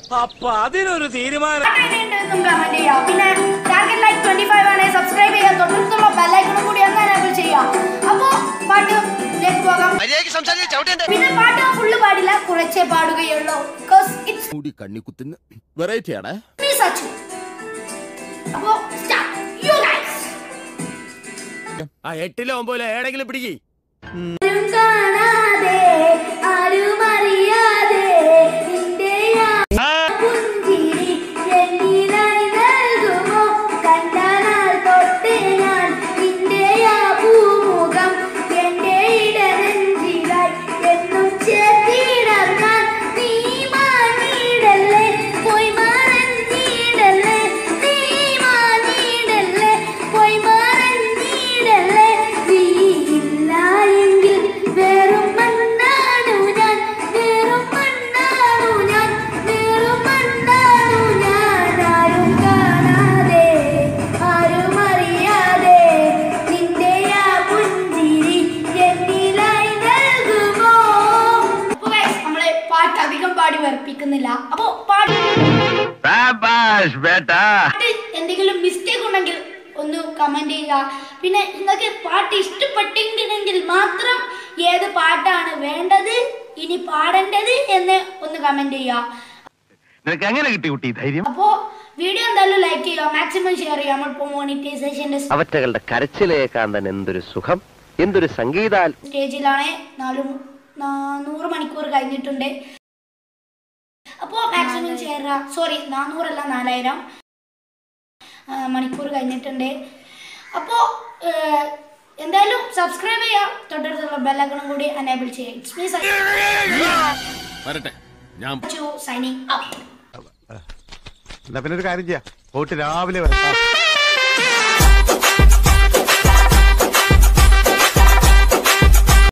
അപ്പൊ അതിനൊരു തീരുമാനം എങ്ങനെയുണ്ടെന്നും കമന്റ് ചെയ്യാം പിന്നെ ടാർഗറ്റ് ലൈക്ക് ട്വന്റി ഫൈവ് ആണ് സബ്സ്ക്രൈബ് ചെയ്യുക തൊട്ടടുത്തുള്ള ബെല്ലൈക്കണും കൂടി ഒന്ന് എനേബിൾ ചെയ്യാം അപ്പോ പാട്ടിലേക്ക് പോകാം പിന്നെ പാട്ട് ഫുള്ള് പാടില്ല കുറച്ചേ പാടുകയുള്ളൂ ബിക്കോസ് ഇറ്റ്സ് കൂടി കണ്ണിക്കുത്തിന് വെറൈറ്റി ആണേ മീ സച്ചു അപ്പോ സ്റ്റാർട്ട് യു ഗൈസ് ആ എട്ടിലോ ഒമ്പതിലോ ഏടെങ്കിലും പിടിക്കേ ആരും കാണാതെ ആരും അറിയാതെ നിന്റെ ആ പുഞ്ചിരി എന്നിലായി നൽകുമോ കണ്ട നാൾ തൊട്ട് ഞാൻ നിന്റെ ആ പൂമുഖം എന്റെ ഇടനെഞ്ചിലായി എന്നും ചേർത്തിടർന്നാൽ നീ മാനിടല്ലേ പോയി മറഞ്ഞിടല്ലേ നീ മാനിടല്ലേ പോയി മറഞ്ഞിടല്ലേ നീ ഇല്ല എങ്കിൽ വെറും മണ്ണാണു ഞാൻ വെറും മണ്ണാണു ഞാൻ വെറും മണ്ണാണു ഞാൻ ആരും കാണാതെ ആരും അറിയാതെ നിന്റെ ആ പുഞ്ചിരി എന്നിലായി നൽകുമോ അപ്പൊ guys, നമ്മള് പാട്ട് അധികം പാടി വെറുപ്പിക്കുന്നില്ല അപ്പൊ പാട്ട് പാട്ട് എന്തെങ്കിലും മിസ്റ്റേക്ക് ഉണ്ടെങ്കിൽ ഒന്ന് കമന്റ് ചെയ്യുക പിന്നെ നിങ്ങൾക്ക് പാട്ട് ഇഷ്ടപ്പെട്ടെങ്കിൽ മാത്രം ഏത് പാട്ടാണ് വേണ്ടത് ഇനി പാടേണ്ടത് എന്ന് ഒന്ന് കമന്റ് ചെയ്യുക നിനക്ക് എങ്ങനെ കിട്ടി കുട്ടി ധൈര്യം അപ്പോ വീഡിയോ എന്തായാലും ലൈക്ക് ചെയ്യുക മാക്സിമം ഷെയർ ചെയ്യുക നമ്മളിപ്പോ മോണിറ്റൈസേഷന്റെ അവറ്റകളുടെ കരച്ചിലയെ കാണാൻ എന്തൊരു സുഖം എന്തൊരു സംഗീതാൽ സ്റ്റേജിലാണ് നാല് മു- നാനൂറ് മണിക്കൂർ കഴിഞ്ഞിട്ടുണ്ട് അപ്പോ മാക്സിമം ഷെയർ സോറി നാനൂറല്ല നാലായിരം ആ, മണിക്കൂർ കഴിഞ്ഞിട്ടുണ്ട് അപ്പോ ഏഹ്, എന്തായാലും സബ്സ്ക്രൈബ് ചെയ്യുക തൊട്ടടുത്തുള്ള ബെല്ലൈക്കണും കൂടി എനേബിൾ ചെയ്യുക ഇറ്റ്സ് മീ വരട്ടെ ഞാൻ സൈനിങ് അപ്പ് എന്നാ പിന്നെ ഒരു കാര്യം ചെയ്യാം പോയിട്ട് രാവിലെ വരാം